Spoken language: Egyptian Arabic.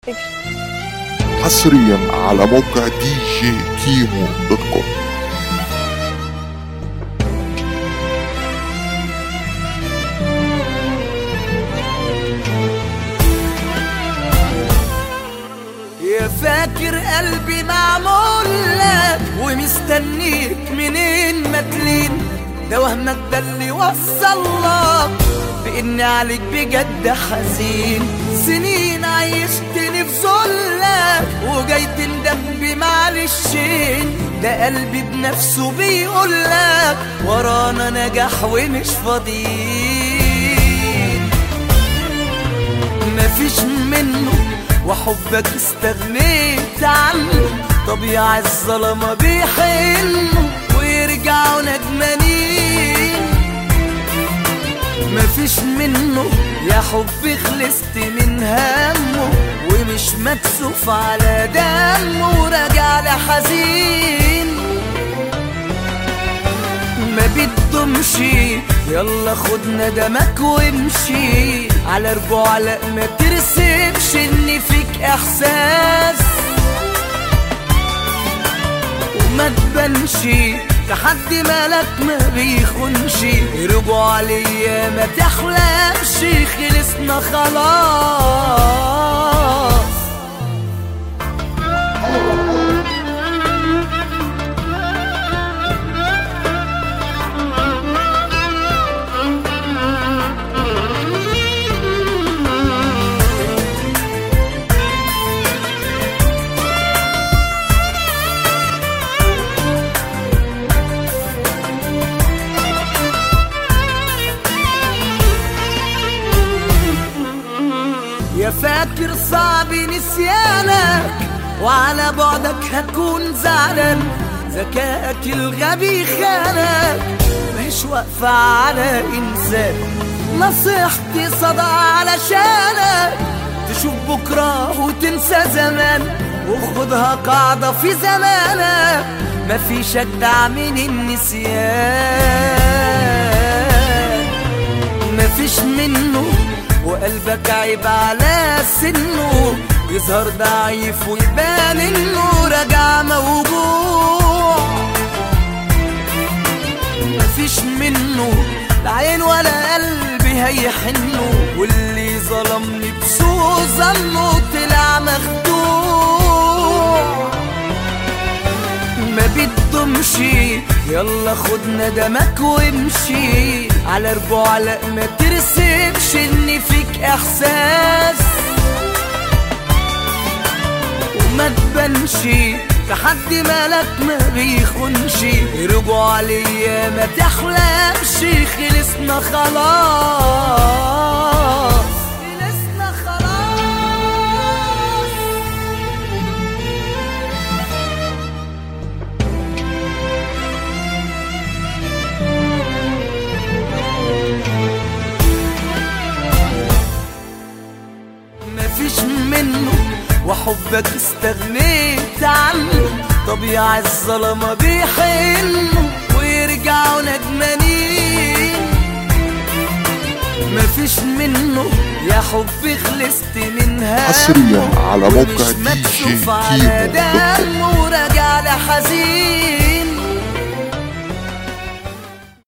حصريا على موقع دي جي كيمو دوت كوم يا فاكر قلبي معمول لك ومستنيك منين ما تلين ده وهمك ده اللي وصل لك بإني عليك بجد حزين سنين عيشتني في ذلك وجاي تندم بمعلشين ده قلبي بنفسه بيقول لك ورانا نجاح ومش فاضيين مفيش منه وحبك استغنيت عنه طبيعي الظلمة بيحنوا ويرجعوا ندمانين مفيش منه يا حبي خلصت من همه ومش مكسوف على دمه وراجع لحزين ما بتدومش يلا خد ندمك وامشي على رجوع لا ما ترسمش ان فيك احساس وما تبانش لحد مالك ما بيخونش رجوع ليا ما تحلمش خلصنا خلاص يا فاكر صعب نسيانك وعلى بعدك هكون زعلان ذكائك الغبي خانك مش واقفة على إنسان نصيحتي صدى علشانك تشوف بكرة وتنسى زمان وخدها قاعدة في زمانك مفيش أجدع من النسيان مفيش منه وقلبك عيب على سنه يظهر ضعيف ويبان انه راجع موجوع مفيش منه لا عين ولا قلب هيحنه واللي ظلمني بسوء ظنه طلع مخدوع ما بتدومش يلا خد ندمك وامشي على رجوع لا ما ترسمش ان فيك احساس وما تبانش لحد مالك ما بيخونش رجوع ليا ما تحلمش خلصنا خلاص خلصنا خلاص مفيش منه وحبك استغنيت عنه طبيعي الظلمة بيحنوا ويرجعوا ندمانين مفيش منه يا حبي خلصت من همه حصرياً على موقع ومش دي جي مكسوف على كيمو دوت كوم. دمه وراجع لحزين